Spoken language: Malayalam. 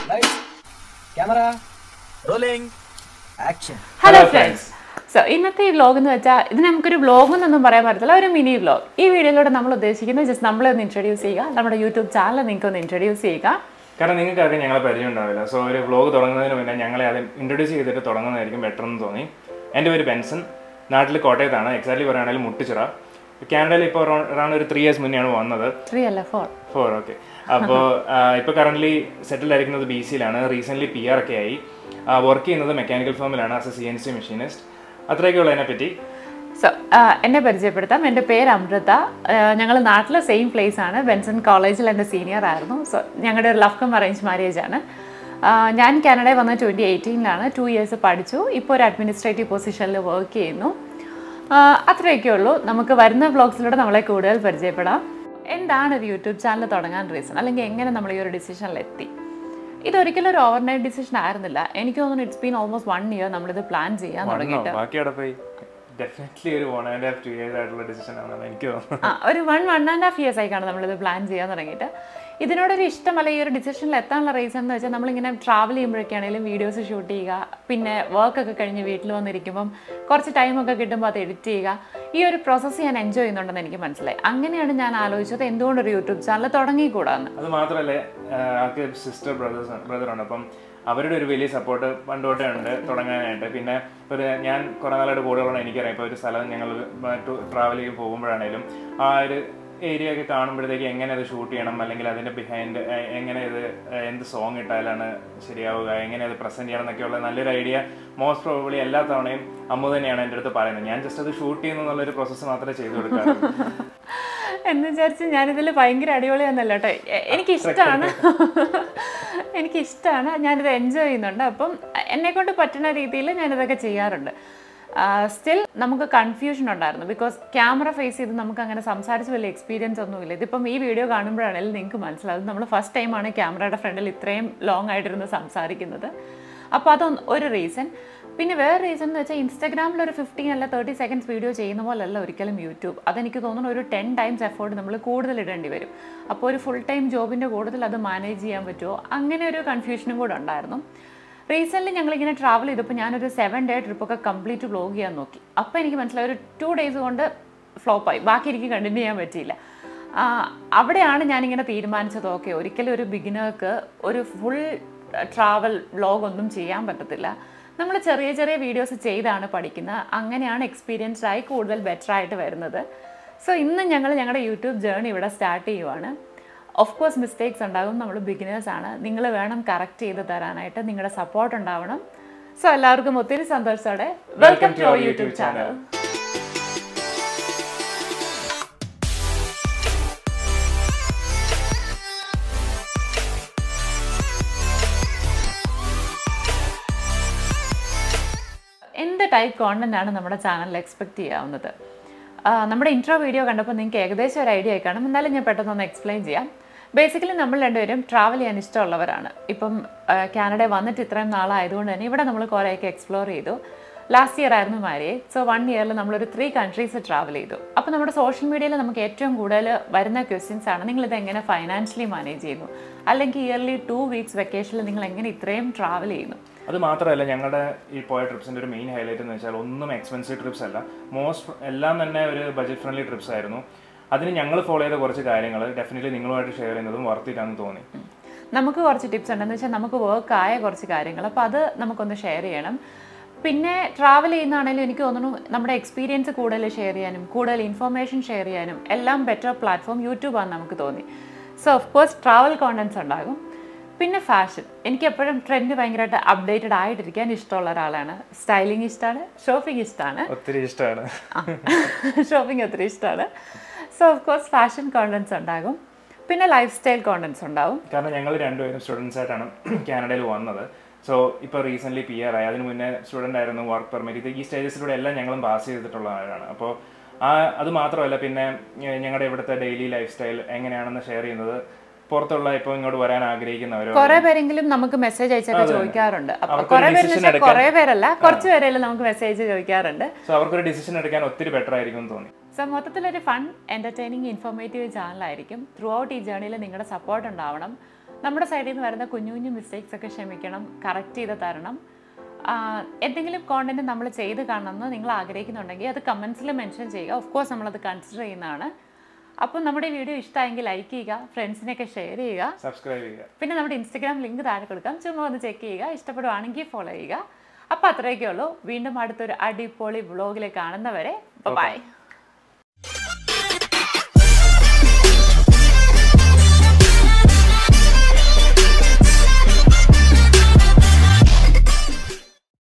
camera rolling action hello friends so ഇന്നത്തെ ഈ വ്ലോഗ് എന്ന് വെച്ചാൽ ഇത് നമുക്കൊരു വ്ലോഗ് എന്നൊന്നും പറയാൻ പറ്റത്തില്ല ഒരു മിനി വ്ലോഗ് ഈ വീഡിയോയിലൂടെ നമ്മൾ ഉദ്ദേശിക്കുന്നത് ജസ്റ്റ് നമ്മളെ ഒന്ന് ഇൻട്രൊഡ്യൂസ് ചെയ്യുക നമ്മുടെ യൂട്യൂബ് ചാനൽ നിങ്ങൾക്ക് ഒന്ന് ഇൻട്രൊഡ്യൂസ് ചെയ്യുക കാരണം നിങ്ങൾക്ക് ആർക്കും ഞങ്ങളെ പരിചയം ഉണ്ടാവില്ല സോ ഒരു വ്ലോഗ് തുടങ്ങുന്നതിന് മുന്നേ ഞങ്ങളെ ആദ്യം ഇൻട്രൊഡ്യൂസ് ചെയ്തിട്ട് തുടങ്ങുന്നതായിരിക്കും ബെറ്റർ എന്ന് തോന്നി എൻ്റെ പേര് ബെൻസൺ നാട്ടിൽ കോട്ടയത്താണ് എക്സാക്ട്ലി പറയുകയാണെങ്കിൽ മുട്ടിച്ചിറ കാനഡയിൽ ഇപ്പോൾ അറൗണ്ട് ഒരു ത്രീ ഇയേഴ്സ് മുന്നെയാണ് വന്നത് ത്രീ അല്ല ഫോർ ഫോർ ഓക്കെ അപ്പോൾ ഇപ്പോൾ കറൻ്റ്ലി സെറ്റിൽ ആയിരിക്കുന്നത് ബി സിയിലാണ് റീസെൻ്റ്ലി പി ആർ ഒക്കെ ആയി വർക്ക് ചെയ്യുന്നത് മെക്കാനിക്കൽ ഫേമിലാണ് as a C N C machinist അത്രയൊക്കെ ഉള്ളൂ അതിനെപ്പറ്റി സോ എന്നെ പരിചയപ്പെടുത്താം എൻ്റെ പേര് അമൃത ഞങ്ങൾ നാട്ടിൽ സെയിം പ്ലേസ് ആണ് ബെൻസൺ കോളേജിൽ എൻ്റെ സീനിയർ ആയിരുന്നു സോ ഞങ്ങളുടെ ഒരു ലവ് കം അറേഞ്ച് മാരേജ് ആണ് ആ, ഞാൻ കാനഡയിൽ വന്ന ട്വൻറ്റി എയ്റ്റീനിലാണ് ടു ഇയേഴ്സ് പഠിച്ചു ഇപ്പോൾ ഒരു അഡ്മിനിസ്ട്രേറ്റീവ് പൊസിഷനിൽ വർക്ക് ചെയ്യുന്നു ആ, അത്രയൊക്കെ ഉള്ളൂ നമുക്ക് വരുന്ന വ്ളോഗ്സിലൂടെ നമ്മളെ കൂടുതൽ പരിചയപ്പെടാം എന്താണ് ഒരു യൂട്യൂബ് ചാനൽ തുടങ്ങാൻ റീസൺ അല്ലെങ്കിൽ എങ്ങനെ നമ്മൾ ഈ ഒരു ഡിസിഷനിലെത്തി ഇതൊരിക്കലും ഒരു ഓവർനൈറ്റ് ഡിസിഷൻ ആയിരുന്നില്ല എനിക്ക് തോന്നുന്നു it's been almost one year നമ്മളിത് പ്ലാൻ ചെയ്യാൻ തുടങ്ങി വന്നോ ബാക്കി അവിടെ പോയി ഡെഫിനറ്റ്ലി ഒരു one and half to years ആയിട്ടുള്ള ഡിസിഷൻ ആണെന്ന് എനിക്ക് തോന്നുന്നു ആ ഒരു one one and half years ആയിക്കാണ് നമ്മളിത് പ്ലാൻ ചെയ്യാൻ തുടങ്ങിയിട്ട് ഇതിനോടൊരു ഇഷ്ടം അല്ലെങ്കിൽ ഈ ഒരു ഡിസിഷനിൽ എത്താനുള്ള റീസൺ എന്ന് വെച്ചാൽ നമ്മളിങ്ങനെ ട്രാവൽ ചെയ്യുമ്പോഴൊക്കെയാണെങ്കിലും വീഡിയോസ് ഷൂട്ട് ചെയ്യുക പിന്നെ വർക്കൊക്കെ കഴിഞ്ഞ് വീട്ടിൽ വന്നിരിക്കുമ്പം കുറച്ച് ടൈമൊക്കെ കിട്ടുമ്പോൾ അത് എഡിറ്റ് ചെയ്യുക ഈ ഒരു പ്രോസസ്സ് ഞാൻ എൻജോയ് ചെയ്യുന്നുണ്ടെന്ന് എനിക്ക് മനസ്സിലായി അങ്ങനെയാണ് ഞാൻ ആലോചിച്ചത് എന്തുകൊണ്ട് ഒരു യൂട്യൂബ് ചാനൽ തുടങ്ങിക്കൂടാന്ന് അത് മാത്രമല്ല ആൾക്ക് സിസ്റ്റർ ബ്രദേഴ്സ് ബ്രദറുണ്ട് അപ്പം അവരുടെ ഒരു വലിയ സപ്പോർട്ട് പണ്ട് തൊട്ടേ ഉണ്ട് തുടങ്ങാനായിട്ട് പിന്നെ ഇപ്പോൾ ഒരു ഞാൻ കുറേ നാളായിട്ട് കൂടുതലുള്ള എനിക്കറിയാം ഇപ്പോൾ ഒരു സ്ഥലം ഞങ്ങൾ ട്രാവൽ ചെയ്ത് പോകുമ്പോഴാണേലും ആ ഒരു ഏരിയ ഒക്കെ കാണുമ്പോഴത്തേക്ക് എങ്ങനെ അത് ഷൂട്ട് ചെയ്യണം അല്ലെങ്കിൽ അതിൻ്റെ ബിഹൈൻഡ് എങ്ങനെ ഇത് എന്ത് സോങ് ഇട്ടാലാണ് ശരിയാവുക എങ്ങനെ അത് പ്രസൻറ്റ് ചെയ്യണം എന്നൊക്കെയുള്ള നല്ലൊരു ഐഡിയ മോസ്റ്റ് പ്രോബബ്ലി എല്ലാ തവണയും അമ്മു തന്നെയാണ് എൻ്റെ അടുത്ത് പറയുന്നത് ഞാൻ ജസ്റ്റ് അത് ഷൂട്ട് ചെയ്യുന്നു എന്നുള്ളൊരു പ്രോസസ്സ് മാത്രമേ ചെയ്തു കൊടുക്കാറുള്ളൂ എന്ന് വിചാരിച്ച് ഞാനിതിൽ ഭയങ്കര അടിപൊളിയാന്നല്ല കേട്ടോ എ- എനിക്കിഷ്ടമാണ് എനിക്കിഷ്ടമാണ് ഞാനിത് എൻജോയ് ചെയ്യുന്നുണ്ട് അപ്പം എന്നെ കൊണ്ട് പറ്റുന്ന രീതിയിൽ ഞാനിതൊക്കെ ചെയ്യാറുണ്ട് സ്റ്റിൽ നമുക്ക് കൺഫ്യൂഷൻ ഉണ്ടായിരുന്നു ബിക്കോസ് ക്യാമറ ഫേസ് ചെയ്ത് നമുക്ക് അങ്ങനെ സംസാരിച്ച് വലിയ എക്സ്പീരിയൻസ് ഒന്നുമില്ല ഇതിപ്പം ഈ വീഡിയോ കാണുമ്പോഴാണെങ്കിലും നിങ്ങൾക്ക് മനസ്സിലാവും നമ്മൾ ഫസ്റ്റ് ടൈമാണ് ക്യാമറയുടെ ഫ്രണ്ടിൽ ഇത്രയും ലോങ് ആയിട്ടിരുന്ന് സംസാരിക്കുന്നത് അപ്പോൾ അതൊന്ന് ഒരു റീസൺ പിന്നെ വേറെ റീസൺ എന്ന് വെച്ചാൽ ഇൻസ്റ്റാഗ്രാമിൽ ഒരു ഫിഫ്റ്റീൻ അല്ല തേർട്ടി സെക്കൻഡ്സ് വീഡിയോ ചെയ്യുന്ന പോലല്ല ഒരിക്കലും യൂട്യൂബ് അതെനിക്ക് തോന്നുന്നു ഒരു ടെൻ ടൈംസ് എഫേർട്ട് നമ്മൾ കൂടുതൽ ഇടേണ്ടി വരും അപ്പോൾ ഒരു ഫുൾ ടൈം ജോബിൻ്റെ കൂടുതൽ അത് മാനേജ് ചെയ്യാൻ പറ്റുമോ അങ്ങനെ ഒരു കൺഫ്യൂഷനും കൂടെ ഉണ്ടായിരുന്നു റീസെൻ്റ്ലി ഞങ്ങളിങ്ങനെ ട്രാവൽ ചെയ്തപ്പോൾ ഞാനൊരു സെവൻ ഡേ ട്രിപ്പൊക്കെ കംപ്ലീറ്റ് വ്ലോഗ് ചെയ്യാൻ നോക്കി അപ്പോൾ എനിക്ക് മനസ്സിലായി ഒരു ടു ഡേയ്സ് കൊണ്ട് ഫ്ലോപ്പായി ബാക്കി എനിക്ക് കണ്ടിന്യൂ ചെയ്യാൻ പറ്റിയില്ല ആ, അവിടെയാണ് ഞാനിങ്ങനെ തീരുമാനിച്ചത് ഓക്കെ ഒരിക്കലും ഒരു ബിഗിനർക്ക് ഒരു ഫുൾ ട്രാവൽ വ്ലോഗ് ഒന്നും ചെയ്യാൻ പറ്റത്തില്ല നമ്മൾ ചെറിയ ചെറിയ വീഡിയോസ് ചെയ്താണ് പഠിക്കുന്നത് അങ്ങനെയാണ് എക്സ്പീരിയൻസ്ഡ് ആയി കൂടുതൽ ബെറ്റർ ആയിട്ട് വരുന്നത് സോ ഇന്ന് ഞങ്ങൾ ഞങ്ങളുടെ യൂട്യൂബ് ജേർണി ഇവിടെ സ്റ്റാർട്ട് ചെയ്യുവാണ് ഓഫ് കോഴ്സ് മിസ്റ്റേക്സ് ഉണ്ടാകും നമ്മൾ ബിഗിനേഴ്സ് ആണ് നിങ്ങൾ വേണം കറക്റ്റ് ചെയ്ത് തരാനായിട്ട് നിങ്ങളുടെ സപ്പോർട്ട് ഉണ്ടാവണം സോ എല്ലാവർക്കും ഒത്തിരി സന്തോഷത്തോടെ welcome to our YouTube channel എന്ത് ടൈപ്പ് കോണ്ടന്റ് ആണ് നമ്മുടെ ചാനലിൽ എക്സ്പെക്ട് ചെയ്യാവുന്നത് ആ, നമ്മുടെ ഇൻട്രോ വീഡിയോ കണ്ടപ്പോൾ നിങ്ങൾക്ക് ഏകദേശം ഒരു ഐഡിയ ആയി കാണും എന്നാലും ഞാൻ പെട്ടെന്നൊന്ന് എക്സ്പ്ലെയിൻ ചെയ്യാം ബേസിക്കലി നമ്മൾ രണ്ടുപേരും ട്രാവൽ ചെയ്യാൻ ഇഷ്ടമുള്ളവരാണ് ഇപ്പം കാനഡയിൽ വന്നിട്ട് ഇത്രയും നാളായതുകൊണ്ട് തന്നെ ഇവിടെ നമ്മൾ കുറേയൊക്കെ എക്സ്പ്ലോർ ചെയ്തു ലാസ്റ്റ് ഇയർ ആയിരുന്നു മാരേജ് സോ വൺ ഇയറിൽ നമ്മളൊരു ത്രീ കൺട്രീസ് ട്രാവൽ ചെയ്തു അപ്പോൾ നമ്മുടെ സോഷ്യൽ മീഡിയയിൽ നമുക്ക് ഏറ്റവും കൂടുതൽ വരുന്ന ക്വസ്റ്റ്യൻസ് ആണ് നിങ്ങൾ ഇത് എങ്ങനെ ഫൈനാൻഷ്യലി മാനേജ് ചെയ്യുന്നു അല്ലെങ്കിൽ ഇയർലി ടു വീക്സ് വെക്കേഷനിൽ നിങ്ങൾ എങ്ങനെ ഇത്രയും ട്രാവൽ ചെയ്യുന്നു അത് മാത്രമല്ല ഞങ്ങളുടെ ഈ പോയ ട്രിപ്സിന്റെ ഒരു മെയിൻ ഹൈലൈറ്റ് എന്ന് വെച്ചാൽ ഒന്നും എക്സ്പെൻസീവ് ട്രിപ്സ് അല്ല മോസ്റ്റ് എല്ലാം തന്നെ ഒരു ബജറ്റ് ഫ്രണ്ട്ലി ട്രിപ്സ് ആയിരുന്നു അതിന് ഞങ്ങൾ ഫോളോ ചെയ്ത കുറച്ച് കാര്യങ്ങൾ ഡെഫിനറ്റ്ലി നിങ്ങളുമായിട്ട് ഷെയർ ചെയ്യുന്നതും വർത്തിട്ടാണെന്ന് തോന്നി നമുക്ക് കുറച്ച് ടിപ്സ് ഉണ്ടെന്ന് വെച്ചാൽ നമുക്ക് വർക്ക് ആയ കുറച്ച് കാര്യങ്ങൾ അപ്പോൾ അത് നമുക്കൊന്ന് ഷെയർ ചെയ്യണം പിന്നെ ട്രാവൽ ചെയ്യുന്നതാണെങ്കിലും എനിക്ക് തോന്നുന്നു നമ്മുടെ എക്സ്പീരിയൻസ് കൂടുതൽ ഷെയർ ചെയ്യാനും കൂടുതൽ ഇൻഫർമേഷൻ ഷെയർ ചെയ്യാനും എല്ലാം ബെറ്റർ പ്ലാറ്റ്ഫോം യൂട്യൂബാണ് നമുക്ക് തോന്നി so of course travel contents ഉണ്ടാകും പിന്നെ ഫാഷൻ എനിക്ക് എപ്പോഴും ട്രെൻഡ് ഭയങ്കരമായിട്ട് അപ്ഡേറ്റഡ് ആയിട്ടിരിക്കാൻ ഇഷ്ടമുള്ള ഒരാളാണ് സ്റ്റൈലിംഗ് ഇഷ്ടമാണ് ഷോപ്പിംഗ് ഇഷ്ടമാണ് ഒത്തിരി ഇഷ്ടമാണ് ഷോപ്പിംഗ് ഒത്തിരി ഇഷ്ടമാണ് so of course fashion contents ഉണ്ടാകും പിന്നെ ലൈഫ് സ്റ്റൈൽ കോണ്ടൻസ് ഉണ്ടാവും കാരണം ഞങ്ങൾ രണ്ടുപേരും സ്റ്റുഡൻസ് ആയിട്ടാണ് കാനഡയിൽ വന്നത് സോ ഇപ്പോൾ റീസെന്റ് പി ആർ ആയി അതിന് മുന്നേ സ്റ്റുഡൻ്റ് ആയിരുന്നു വർക്ക് പെർമിറ്റ് ഇത് ഈ സ്റ്റേജസിലൂടെ എല്ലാം ഞങ്ങളും പാസ് ചെയ്തിട്ടുള്ള ആളാണ് അപ്പോൾ ആ അത് മാത്രമല്ല പിന്നെ ഞ- ഞങ്ങളുടെ ഇവിടുത്തെ ഡെയിലി ലൈഫ് സ്റ്റൈൽ എങ്ങനെയാണെന്ന് ഷെയർ ചെയ്യുന്നത് പുറത്തുള്ള ഇപ്പോൾ ഇങ്ങോട്ട് വരാൻ ആഗ്രഹിക്കുന്നവരോ കുറെ പേരെങ്കിലും നമുക്ക് മെസ്സേജ് അയച്ചൊക്കെ ചോദിക്കാറുണ്ട് അപ്പൊ അവർക്കൊരു കുറെ പേര് decision വെച്ചാൽ കുറെ പേരല്ല കുറച്ച് പേരെല്ലാം നമുക്ക് മെസ്സേജ് ചോദിക്കാറുണ്ട് സോ അവർക്കൊരു ഡിസിഷൻ എടുക്കാൻ ഒത്തിരി ബെറ്റർ ആയിരിക്കും എന്ന് തോന്നി സോ മൊത്തത്തിലൊരു ഫൺ എന്റർടൈനിങ് ഇൻഫോർമേറ്റീവ് ചാനലായിരിക്കും ത്രൂ ഔട്ട് ഈ ജേർണിയിൽ നിങ്ങളുടെ സപ്പോർട്ട് ഉണ്ടാവണം നമ്മുടെ സൈഡിൽ നിന്ന് വരുന്ന കുഞ്ഞു കുഞ്ഞു മിസ്റ്റേക്സ് ഒക്കെ ക്ഷമിക്കണം കറക്റ്റ് ചെയ്ത് തരണം ആഹ് എന്തെങ്കിലും കോണ്ടന്റ് നമ്മൾ ചെയ്ത് കാണണമെന്ന് നിങ്ങൾ ആഗ്രഹിക്കുന്നുണ്ടെങ്കിൽ അത് കമൻസിൽ മെൻഷൻ ചെയ്യുക ഓഫ് കോഴ്സ് നമ്മളത് കൺസിഡർ ചെയ്യുന്നതാണ് അപ്പോൾ നമ്മുടെ വീഡിയോ ഇഷ്ടമായെങ്കിൽ ലൈക്ക് ചെയ്യുക ഫ്രണ്ട്സിനെയൊക്കെ ഷെയർ ചെയ്യുക സബ്സ്ക്രൈബ് ചെയ്യുക പിന്നെ നമ്മുടെ ഇൻസ്റ്റഗ്രാം ലിങ്ക് താഴെ കൊടുക്കാം ചുമ്മാ ഒന്ന് ചെക്ക് ചെയ്യുക ഇഷ്ടപ്പെടുവാണെങ്കിൽ ഫോളോ ചെയ്യുക അപ്പോൾ അത്രയൊക്കെ ഉള്ളൂ വീണ്ടും അടുത്തൊരു അടിപൊളി വ്ളോഗിൽ കാണുന്നവരെ ബൈ